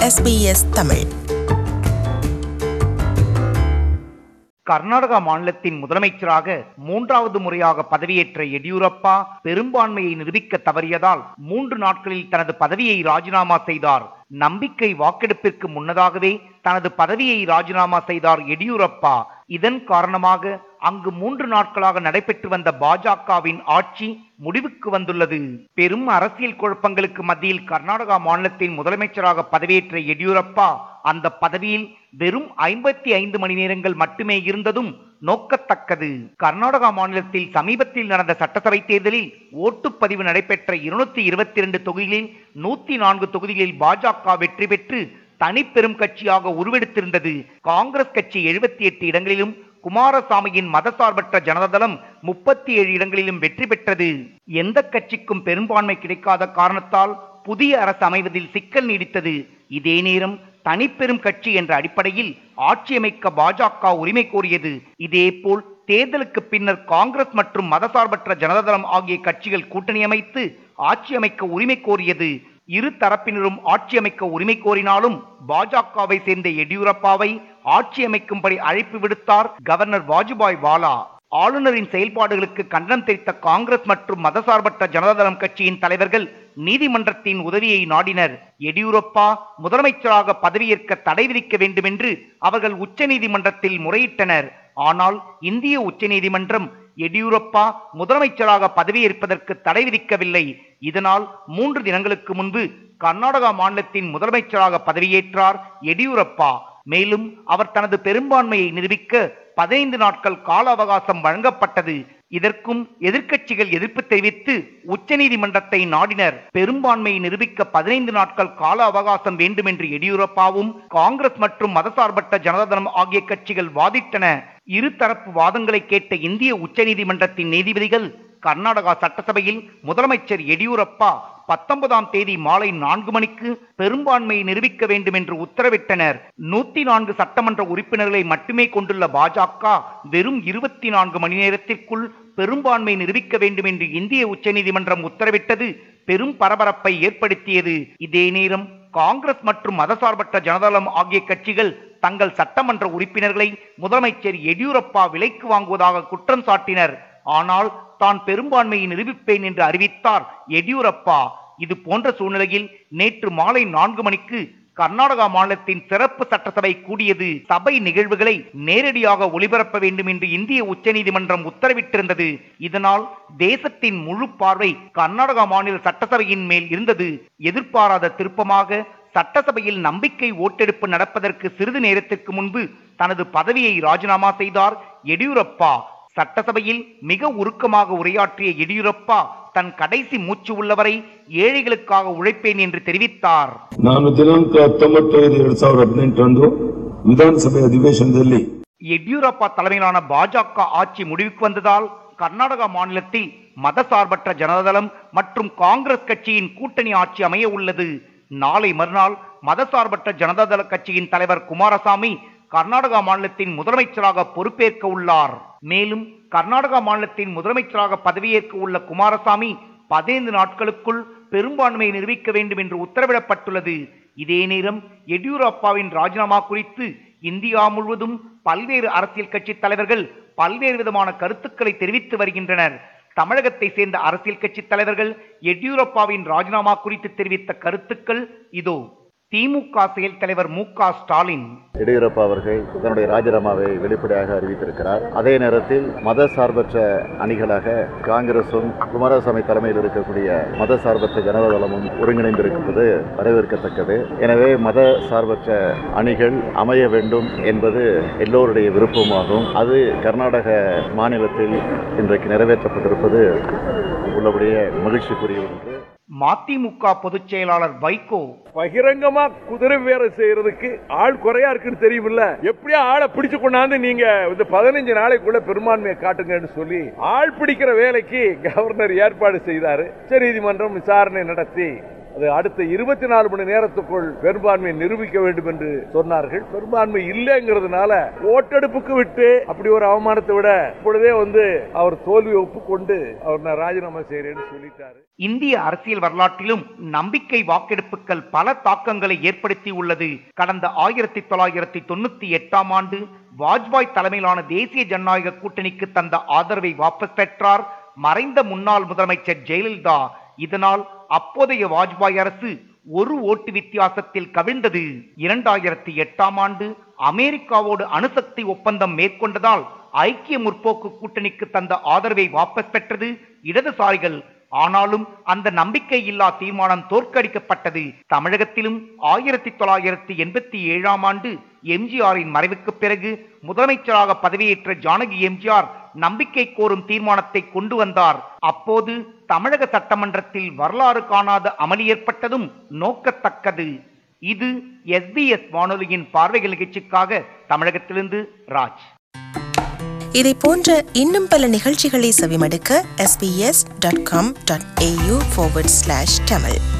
SBS Tamil Karnataka மாநிலத்தின் முதலமைச்சராக மூன்றாவது முறையாக பதவியேற்ற எடியூரப்பா பெரும்பான்மையை நிரூபிக்க தவறியதால் மூன்று நாட்களில் தனது பதவியை ராஜினாமா செய்தார் நம்பிக்கை வாக்கெடுப்பிற்கு முன்னதாகவே தனது பதவியை ராஜினாமா செய்தார் எடியூரப்பா இதன் காரணமாக அங்கு மூன்று நாட்களாக நடைபெற்று வந்த பாஜகவின் ஆட்சி முடிவுக்கு வந்துள்ளது பெரும் அரசியல் குழப்பங்களுக்கு மத்தியில் கர்நாடகா மாநிலத்தின் முதலமைச்சராக பதவியேற்ற எடியூரப்பா அந்த பதவியில் வெறும் ஐம்பத்தி ஐந்து மணி நேரங்கள் மட்டுமே இருந்ததும் நோக்கத்தக்கது கர்நாடகா மாநிலத்தில் சமீபத்தில் நடந்த சட்டசபை தேர்தலில் ஓட்டுப்பதிவு நடைபெற்ற இருநூத்தி இருபத்தி இரண்டு தொகுதிகளில் நூத்தி நான்கு தொகுதிகளில் பாஜக வெற்றி பெற்று தனிப்பெரும் கட்சியாக உருவெடுத்திருந்தது காங்கிரஸ் கட்சி எழுபத்தி எட்டு இடங்களிலும் குமாரசாமியின் மதசார்பற்ற ஜனதாதளம் முப்பத்தி ஏழு இடங்களிலும் வெற்றி பெற்றது எந்த கட்சிக்கும் பெரும்பான்மை கிடைக்காத காரணத்தால் புதிய அரசு அமைவதில் சிக்கல் நீடித்தது இதே நேரம் தனிப்பெரும் கட்சி என்ற அடிப்படையில் ஆட்சியமைக்க பாஜக உரிமை கோரியது இதேபோல் தேர்தலுக்கு பின்னர் காங்கிரஸ் மற்றும் மதசார்பற்ற ஜனதாதளம் ஆகிய கட்சிகள் கூட்டணி அமைத்து ஆட்சி அமைக்க உரிமை கோரியது இரு தரப்பினரும் ஆட்சி அமைக்க உரிமை கோரினாலும் பாஜகவை சேர்ந்த எடியூரப்பாவை ஆட்சி அமைக்கும்படி அழைப்பு விடுத்தார் கவர்னர் வாஜுபாய் வாலா ஆளுநரின் செயல்பாடுகளுக்கு கண்டனம் தெரிவித்த காங்கிரஸ் மற்றும் மதசார்பற்ற ஜனதாதளம் கட்சியின் தலைவர்கள் நீதிமன்றத்தின் உதவியை நாடினர் எடியூரப்பா முதலமைச்சராக பதவியேற்க தடை விதிக்க வேண்டும் என்று அவர்கள் உச்சநீதிமன்றத்தில் முறையிட்டனர் ஆனால் இந்திய உச்சநீதிமன்றம் எடியூரப்பா முதலமைச்சராக பதவியேற்பதற்கு தடை விதிக்கவில்லை இதனால் மூன்று தினங்களுக்கு முன்பு கர்நாடகா மாநிலத்தின் முதலமைச்சராக பதவியேற்றார் எடியூரப்பா மேலும் அவர் தனது பெரும்பான்மையை நிரூபிக்க பதினைந்து நாட்கள் கால அவகாசம் வழங்கப்பட்டது இதற்கும் எதிர்க்கட்சிகள் எதிர்ப்பு தெரிவித்து உச்சநீதிமன்றத்தை நாடினர் பெரும்பான்மையை நிரூபிக்க பதினைந்து நாட்கள் கால அவகாசம் வேண்டும் என்று எடியூரப்பாவும் காங்கிரஸ் மற்றும் மதசார்பற்ற ஜனதாதளம் ஆகிய கட்சிகள் வாதிட்டன இருதரப்பு வாதங்களை கேட்ட இந்திய உச்சநீதிமன்றத்தின் நீதிபதிகள் கர்நாடகா சட்டசபையில் முதலமைச்சர் எடியூரப்பா பத்தொன்பதாம் தேதி மாலை நான்கு மணிக்கு பெரும்பான்மையை நிரூபிக்க வேண்டும் என்று உத்தரவிட்டனர் நூத்தி நான்கு சட்டமன்ற உறுப்பினர்களை மட்டுமே கொண்டுள்ள பாஜக வெறும் இருபத்தி நான்கு மணி நேரத்திற்குள் பெரும்பான்மை நிரூபிக்க வேண்டும் என்று இந்திய உச்சநீதிமன்றம் உத்தரவிட்டது பெரும் பரபரப்பை ஏற்படுத்தியது இதே நேரம் காங்கிரஸ் மற்றும் மதசார்பற்ற ஜனதாதளம் ஆகிய கட்சிகள் தங்கள் சட்டமன்ற உறுப்பினர்களை முதலமைச்சர் எடியூரப்பா விலைக்கு வாங்குவதாக குற்றம் சாட்டினர் ஆனால் தான் பெரும்பான்மையை நிரூபிப்பேன் என்று அறிவித்தார் எடியூரப்பா இது போன்ற சூழ்நிலையில் நேற்று மாலை நான்கு மணிக்கு கர்நாடகா மாநிலத்தின் சிறப்பு சட்டசபை கூடியது சபை நிகழ்வுகளை நேரடியாக ஒளிபரப்ப வேண்டும் என்று இந்திய உச்சநீதிமன்றம் உத்தரவிட்டிருந்தது இதனால் தேசத்தின் முழு பார்வை கர்நாடகா மாநில சட்டசபையின் மேல் இருந்தது எதிர்பாராத திருப்பமாக சட்டசபையில் நம்பிக்கை ஓட்டெடுப்பு நடப்பதற்கு சிறிது நேரத்திற்கு முன்பு தனது பதவியை ராஜினாமா செய்தார் எடியூரப்பா சட்டசபையில் மிக உருக்கமாக உரையாற்றிய எடியூரப்பா தன் கடைசி மூச்சு உள்ளவரை ஏழைகளுக்காக உழைப்பேன் என்று தெரிவித்தார் ನಾನು ದಿನಾಂಕ ಹತ್ತೊಂಬತ್ತು ಐದು ಎರಡ್ ಸಾವಿರದ ಹದಿನೆಂಟರಂದು ವಿಧಾನಸಭೆ ಅಧಿವೇಶನದಲ್ಲಿ எடியூரப்பா தலைமையிலான பாஜக ஆட்சி முடிவுக்கு வந்ததால் கர்நாடகா மாநிலத்தில் மதசார்பற்ற ஜனதாதளம் மற்றும் காங்கிரஸ் கட்சியின் கூட்டணி ஆட்சி அமைய உள்ளது நாளை மறுநாள் மதசார்பற்ற ஜனதாதள கட்சியின் தலைவர் குமாரசாமி கர்நாடகா மாநிலத்தின் முதலமைச்சராக பொறுப்பேற்க உள்ளார் மேலும் கர்நாடகா மாநிலத்தின் முதலமைச்சராக பதவியேற்க உள்ள குமாரசாமி பதினைந்து நாட்களுக்குள் பெரும்பான்மையை நிரூபிக்க வேண்டும் என்று உத்தரவிடப்பட்டுள்ளது இதே நேரம் எடியூரப்பாவின் ராஜினாமா குறித்து இந்தியா முழுவதும் பல்வேறு அரசியல் கட்சி தலைவர்கள் பல்வேறு விதமான கருத்துக்களை தெரிவித்து வருகின்றனர் தமிழகத்தை சேர்ந்த அரசியல் கட்சி தலைவர்கள் எடியூரப்பாவின் ராஜினாமா குறித்து தெரிவித்த கருத்துக்கள் இதோ திமுக செயல் தலைவர் மு க ஸ்டாலின் எடியூரப்பா அவர்கள் தன்னுடைய ராஜினாமாவை வெளிப்படையாக அறிவித்திருக்கிறார் அதே நேரத்தில் மத சார்பற்ற அணிகளாக காங்கிரசும் குமாரசாமி தலைமையில் இருக்கக்கூடிய மத சார்பற்ற ஜனதாதளமும் ஒருங்கிணைந்திருப்பது வரவேற்கத்தக்கது எனவே மத சார்பற்ற அணிகள் அமைய வேண்டும் என்பது எல்லோருடைய விருப்பமாகும் அது கர்நாடக மாநிலத்தில் இன்றைக்கு நிறைவேற்றப்பட்டிருப்பது உள்ளபடியே மகிழ்ச்சிக்குரிய ஒன்று மதிமுக பொதுச் செயலாளர் வைகோ பகிரங்கமா குதிரை வேற செய்யறதுக்கு ஆள் குறையா இருக்குன்னு தெரியுமில்ல எப்படியா ஆளை பிடிச்சு கொண்டாந்து நீங்க இந்த பதினஞ்சு நாளைக்குள்ள பெரும்பான்மையை காட்டுங்கன்னு சொல்லி ஆள் பிடிக்கிற வேலைக்கு கவர்னர் ஏற்பாடு செய்தாரு உச்ச நீதிமன்றம் விசாரணை நடத்தி அது அடுத்த இருபத்தி நாலு மணி நேரத்துக்குள் பெரும்பான்மை நிரூபிக்க வேண்டும் என்று சொன்னார்கள் பெரும்பான்மை இல்லைங்கிறதுனால ஓட்டெடுப்புக்கு விட்டு அப்படி ஒரு அவமானத்தை விட இப்பொழுதே வந்து அவர் தோல்வியை ஒப்புக்கொண்டு அவர் நான் ராஜினாமா செய்யறேன்னு சொல்லிட்டாரு இந்திய அரசியல் வரலாற்றிலும் நம்பிக்கை வாக்கெடுப்புகள் பல தாக்கங்களை ஏற்படுத்தி உள்ளது கடந்த ஆயிரத்தி தொள்ளாயிரத்தி தொண்ணூத்தி எட்டாம் ஆண்டு வாஜ்பாய் தலைமையிலான தேசிய ஜனநாயக கூட்டணிக்கு தந்த ஆதரவை வாபஸ் பெற்றார் மறைந்த முன்னாள் முதலமைச்சர் ஜெயலலிதா இதனால் அப்போதைய வாஜ்பாய் அரசு ஒரு ஓட்டு வித்தியாசத்தில் கவிழ்ந்தது இரண்டாயிரத்தி எட்டாம் ஆண்டு அமெரிக்காவோடு அணுசக்தி ஒப்பந்தம் மேற்கொண்டதால் ஐக்கிய முற்போக்கு கூட்டணிக்கு தந்த ஆதரவை வாபஸ் பெற்றது இடதுசாரிகள் ஆனாலும் அந்த நம்பிக்கை இல்லா தீர்மானம் தோற்கடிக்கப்பட்டது தமிழகத்திலும் ஆயிரத்தி தொள்ளாயிரத்தி எண்பத்தி ஏழாம் ஆண்டு எம்ஜிஆரின் மறைவுக்கு பிறகு முதலமைச்சராக பதவியேற்ற ஜானகி எம்ஜிஆர் நம்பிக்கை கோரும் தீர்மானத்தை கொண்டு வந்தார் அப்போது தமிழக சட்டமன்றத்தில் வரலாறு காணாத அமளி ஏற்பட்டதும் நோக்கத்தக்கது இது எஸ்பிஎஸ் வானொலியின் பார்வைகள் நிகழ்ச்சிக்காக தமிழகத்திலிருந்து ராஜ் இதை போன்ற இன்னும் பல நிகழ்ச்சிகளை செவிமடுக்க sbs.com.au forward slash tamil